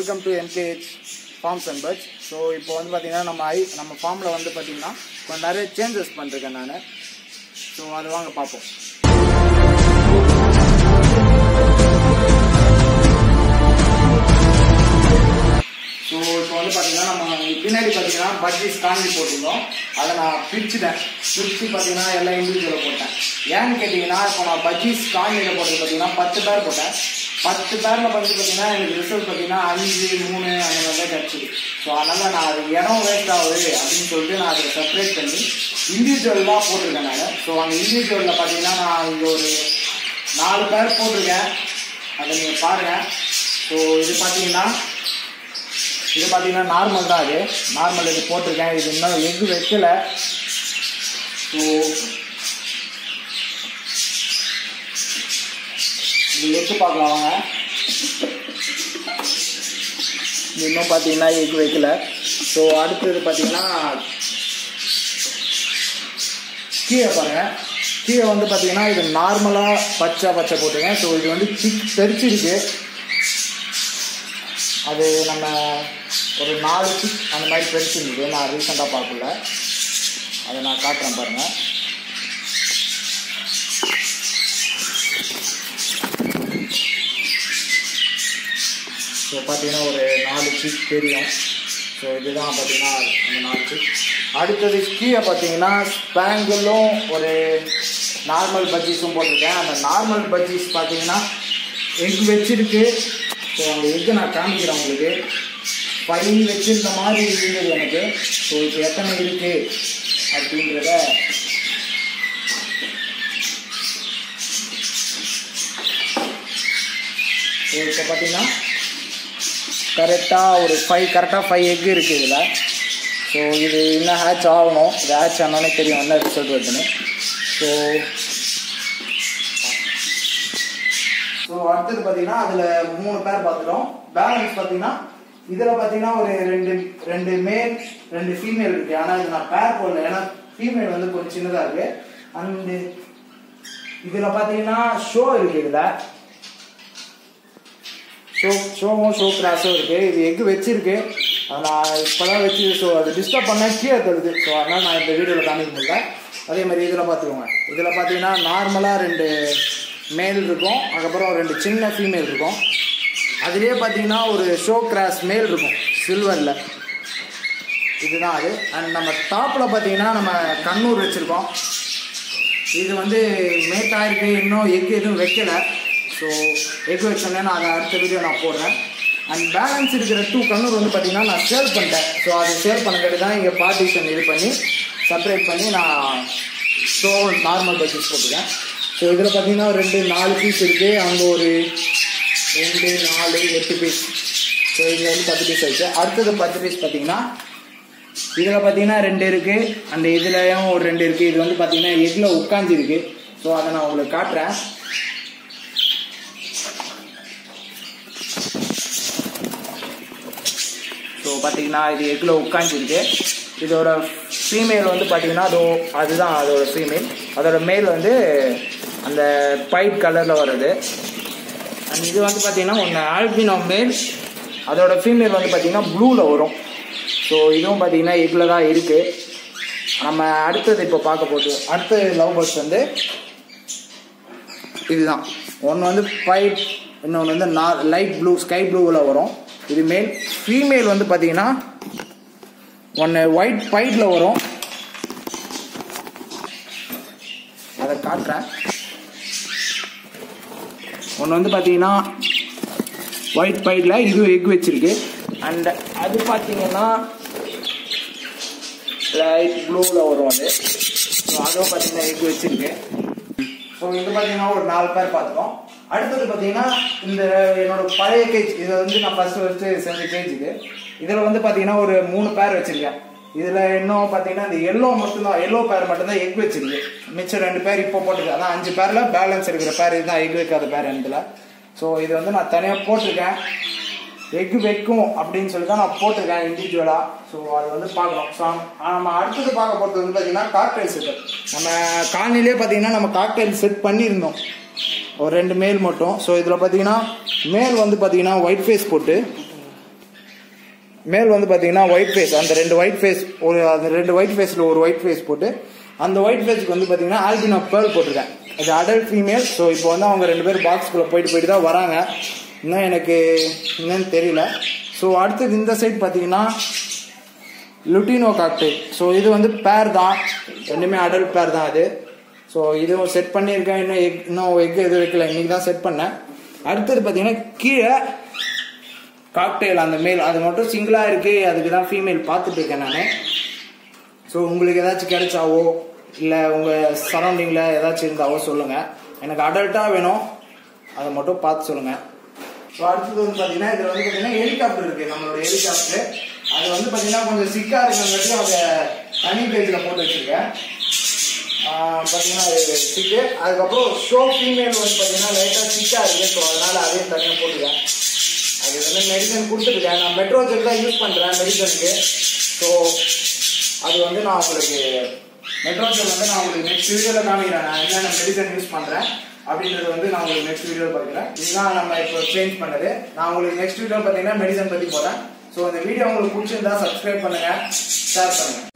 welcome to MKH farms and birds so இப்போ வந்து பார்த்தீங்கன்னா நம்ம ஐ நம்ம ஃபார்மில் வந்து பார்த்தீங்கன்னா கொஞ்சம் நிறைய சேஞ்சஸ் பண்ணிருக்கேன் நான் ஸோ அது வாங்க பார்ப்போம் ஸோ இப்போ வந்து பார்த்தீங்கன்னா நம்ம பின்னாடி பார்த்தீங்கன்னா பட்ஜெட் காண்டி போட்டிருந்தோம் அதை நான் பிரிச்சுட்டேன் பிரித்து பார்த்தீங்கன்னா எல்லாம் இண்டிவிஜுவலாக போட்டேன் ஏன்னு கேட்டிங்கன்னா இப்போ நான் பஜ்ஜீஸ் காண்டியில் போட்டது பார்த்தீங்கன்னா பத்து பேர் போட்டேன் பத்து பேரில் வந்து பார்த்தீங்கன்னா எனக்கு ரிசல்ட் பார்த்தீங்கன்னா அஞ்சு மூணு அந்த மாதிரி தான் கிடச்சிது ஸோ அதனால் நான் அது இடம் வேஸ்ட் ஆகுது அப்படின்னு சொல்லிட்டு நான் அதை செப்பரேட் பண்ணி இண்டிவிஜுவலாக போட்டிருக்கேன் நான் ஸோ அந்த இண்டிவிஜுவலில் பார்த்தீங்கன்னா நான் இங்கே ஒரு நாலு பேர் போட்டிருக்கேன் அதை நீங்கள் பாருங்கள் ஸோ இது பார்த்தீங்கன்னா இது பார்த்தீங்கன்னா நார்மல் தான் இது நார்மல் இது போட்டிருக்கேன் இது இன்னும் எக் வைக்கல ஸோ இது எக்கு பார்க்கலாம் வாங்க இது இன்னும் பார்த்தீங்கன்னா எக் வைக்கல ஸோ அடுத்தது பார்த்தீங்கன்னா கீழே பாருங்க கீழே வந்து பார்த்தீங்கன்னா இது நார்மலாக பச்சை பச்சை போட்டுருக்கேன் ஸோ இது வந்து சிக் தெரிச்சிருக்கு அது நம்ம ஒரு நாலு சிக் அந்த மாதிரி பெருசுருந்தது நான் ரீசெண்டாக பார்க்கல அதை நான் காட்டுறேன் பாருங்கள் ஸோ பார்த்தீங்கன்னா ஒரு நாலு சிக் தெரியும் ஸோ இதுதான் பார்த்தீங்கன்னா அந்த நாலு சிக் அடுத்தது கீழே பார்த்தீங்கன்னா ஸ்பேங்கிளும் ஒரு நார்மல் பஜ்ஜீஸும் போட்டிருக்கேன் அந்த நார்மல் பஜ்ஜீஸ் பார்த்தீங்கன்னா எக் வச்சிருக்கு ஸோ அந்த எக்கு நான் காமிக்கிறேன் உங்களுக்கு ஃபைவ் வச்சிருந்த மாதிரி இருந்தது எனக்கு ஸோ இப்போ எத்தனை இருக்கு அப்படின்றத ஸோ இப்போ பார்த்தீங்கன்னா கரெக்டாக ஒரு ஃபைவ் கரெக்டாக ஃபைவ் எக் இருக்குது இதில் ஸோ இது இன்னும் ஹேட்ச் ஆகணும் இது ஹேட்ச் ஆனோடனே தெரியும் என்ன ரிசல்ட் வருதுன்னு ஸோ ஸோ அடுத்தது பார்த்தீங்கன்னா அதில் மூணு பேர் பார்த்துட்டோம் பேலன்ஸ் பார்த்தீங்கன்னா இதில் பார்த்தீங்கன்னா ஒரு ரெண்டு ரெண்டு மேல் ரெண்டு ஃபீமேல் இருக்கு ஆனால் இது நான் பேர் போடல ஏன்னா ஃபீமேல் வந்து கொஞ்சம் சின்னதாக இருக்கு அண்டு இதில் பார்த்தீங்கன்னா ஷோ இருக்கு இதில் ஷோ ஷோவும் ஷோ கிராஸும் இருக்கு இது எக் வச்சிருக்கு அதை நான் இப்போதான் வச்சு ஸோ அது டிஸ்டர்ப் பண்ண கீழே தருது ஸோ அதனால் நான் இந்த வீடியோவில் காமிக்க முடியல அதே மாதிரி இதில் பார்த்துக்கோங்க இதில் பார்த்தீங்கன்னா நார்மலாக ரெண்டு மேல் இருக்கும் அதுக்கப்புறம் ரெண்டு சின்ன ஃபீமேல் இருக்கும் அதுலேயே பார்த்தீங்கன்னா ஒரு ஷோ கிராஸ் மேல் இருக்கும் சில்வரில் இதுதான் அது அண்ட் நம்ம டாப்பில் பார்த்தீங்கன்னா நம்ம கண்ணூர் வச்சுருக்கோம் இது வந்து மேட்டாக இருக்கு இன்னும் எக் எதுவும் வைக்கல ஸோ எக் வச்சோன்னே நான் அதை அடுத்த வீடியோ நான் போடுறேன் அண்ட் பேலன்ஸ் இருக்கிற டூ கண்ணூர் வந்து பார்த்தீங்கன்னா நான் சேல் பண்ணிட்டேன் ஸோ அதை சேல் பண்ணங்காட்டி தான் இங்கே பார்ட்டிஷன் இது பண்ணி செப்பரேட் பண்ணி நான் ஷோ நார்மல் பட்ஜெட் போட்டுருக்கேன் ஸோ இதில் பார்த்தீங்கன்னா ரெண்டு நாலு பீஸ் இருக்குது அங்கே ஒரு ரெண்டு நாலு எட்டு பீஸ் ஸோ இதில் வந்து பத்து பீஸ் ஆயிடுச்சு அடுத்தது பத்து பீஸ் பார்த்தீங்கன்னா இதில் பார்த்தீங்கன்னா ரெண்டு இருக்குது அந்த இதுலயும் ஒரு ரெண்டு இருக்குது இது வந்து பார்த்தீங்கன்னா எக்கில் உட்காந்துருக்கு ஸோ அதை நான் உங்களுக்கு காட்டுறேன் ஸோ பார்த்தீங்கன்னா இது எக்கில் உட்காந்துருக்கு இதோட ஃபீமேல் வந்து பார்த்தீங்கன்னா அதோ அதுதான் அதோட ஃபீமேல் அதோட மேல் வந்து அந்த பைட் கலரில் வர்றது அண்ட் இது வந்து பார்த்தீங்கன்னா ஒன்று ஆல்பினோ மேல் அதோட ஃபீமேல் வந்து பார்த்தீங்கன்னா ப்ளூவில் வரும் ஸோ இதுவும் பார்த்தீங்கன்னா எக்கில் தான் இருக்குது நம்ம அடுத்தது இப்போ பார்க்க போகுது அடுத்த லவ் பேர்ட்ஸ் வந்து இதுதான் ஒன்று வந்து பைட் இன்னொன்று வந்து நா லைட் ப்ளூ ஸ்கை ப்ளூவில் வரும் இது மேல் ஃபீமேல் வந்து பார்த்தீங்கன்னா ஒன்று ஒயிட் பைட்டில் வரும் அதை காட்டுறேன் ஒன்று வந்து பார்த்தீங்கன்னா ஒயிட் பைட்டில் இது எக் வச்சிருக்கு அண்ட் அது பார்த்தீங்கன்னா லைட் ப்ளூவில் வரும் அது ஸோ அதுவும் பார்த்தீங்கன்னா எக் வச்சிருக்கு ஸோ இது பார்த்தீங்கன்னா ஒரு நாலு பேர் பார்த்துட்டோம் அடுத்தது பார்த்தீங்கன்னா இந்த என்னோட பழைய கேஜ் இதை வந்து நான் ஃபர்ஸ்ட் ஃபர்ஸ்ட்டு செஞ்ச கேஜ் இது இதில் வந்து பார்த்தீங்கன்னா ஒரு மூணு பேர் வச்சிருக்கேன் இதில் இன்னும் பார்த்தீங்கன்னா இந்த எல்லோ மட்டும்தான் எல்லோ பேர் மட்டும்தான் எக் வச்சிருக்கு மிச்சம் ரெண்டு பேர் இப்போ போட்டுருக்கு அதான் அஞ்சு பேரில் பேலன்ஸ் இருக்கிற பேர் இதுதான் எக் வைக்காத பேர் இதில் ஸோ இது வந்து நான் தனியாக போட்டிருக்கேன் எக் வைக்கும் அப்படின்னு சொல்லி தான் நான் போட்டிருக்கேன் இண்டிவிஜுவலாக ஸோ அது வந்து பார்க்குறோம் ஸோ நம்ம அடுத்தது பார்க்க போகிறது வந்து பார்த்தீங்கன்னா காக்டைல் செட்டு நம்ம காலனிலே பார்த்தீங்கன்னா நம்ம காக்டைல் செட் பண்ணியிருந்தோம் ஒரு ரெண்டு மேல் மட்டும் ஸோ இதில் பார்த்தீங்கன்னா மேல் வந்து பார்த்தீங்கன்னா ஒயிட் ஃபேஸ் போட்டு மேல் வந்து பார்த்தீங்கன்னா ஒயிட் ஃபேஸ் அந்த ரெண்டு ஒயிட் ஃபேஸ் ஒரு அந்த ரெண்டு ஒயிட் ஃபேஸில் ஒரு ஒயிட் ஃபேஸ் போட்டு அந்த ஒயிட் ஃபேஸ்க்கு வந்து பார்த்தீங்கன்னா ஆல்பினோ பேர்ல் போட்டிருக்கேன் இது அடல்ட் ஃபீமேல் ஸோ இப்போ வந்து அவங்க ரெண்டு பேரும் பாக்ஸ்குள்ளே போயிட்டு போயிட்டு தான் வராங்க இன்னும் எனக்கு என்னன்னு தெரியல ஸோ அடுத்தது இந்த சைட் பார்த்தீங்கன்னா லுட்டினோ காக்டெயில் ஸோ இது வந்து பேர் தான் ரெண்டுமே அடல்ட் பேர் தான் அது ஸோ இதுவும் செட் பண்ணியிருக்கேன் இன்னும் எக் இன்னும் எக் எதுவும் வைக்கல இன்னைக்கு தான் செட் பண்ணேன் அடுத்தது பார்த்தீங்கன்னா கீழே காக்டெயில் அந்த மேல் அது மட்டும் சிங்கிளாக இருக்கு அதுக்கு தான் ஃபீமேல் பார்த்துட்டு இருக்கேன் நான் ஸோ உங்களுக்கு ஏதாச்சும் கிடைச்சாவோ இல்லை உங்கள் சரௌண்டிங்கில் ஏதாச்சும் இருந்தாவோ சொல்லுங்கள் எனக்கு அடல்ட்டாக வேணும் அதை மட்டும் பார்த்து சொல்லுங்கள் ஸோ அடுத்தது வந்து பார்த்தீங்கன்னா இதில் வந்து பார்த்தீங்கன்னா ஹெலிகாப்டர் இருக்குது நம்மளோட ஹெலிகாப்டர் அது வந்து பார்த்தீங்கன்னா கொஞ்சம் சிக்காக இருக்கிறங்காட்டி அவங்க தனி பேஜில் போட்டு வச்சுருக்கேன் பார்த்தீங்கன்னா அது சிக்கு அதுக்கப்புறம் ஷோ ஃபீமேல் வந்து பார்த்தீங்கன்னா லைட்டாக சிக்காக இருக்குது ஸோ அதனால் அதையும் தனியாக போட்டுருக்கேன் அது வந்து மெடிசன் கொடுத்துருக்கேன் நான் மெட்ரோஜெல் தான் யூஸ் பண்ணுறேன் மெடிசனுக்கு ஸோ அது வந்து நான் உங்களுக்கு மெட்ரோஜெல் வந்து நான் உங்களுக்கு நெக்ஸ்ட் வீடியோவில் காமிக்கிறேன் நான் என்னென்ன மெடிசன் யூஸ் பண்ணுறேன் அப்படின்றது வந்து நான் உங்களுக்கு நெக்ஸ்ட் வீடியோவில் பார்க்குறேன் இதுதான் நம்ம இப்போ சேஞ்ச் பண்ணது நான் உங்களுக்கு நெக்ஸ்ட் வீடியோ பார்த்தீங்கன்னா மெடிசன் பற்றி போகிறேன் ஸோ இந்த வீடியோ உங்களுக்கு பிடிச்சிருந்தா சப்ஸ்கிரைப் பண்ணுங்கள் ஷேர் பண்ணுங்கள்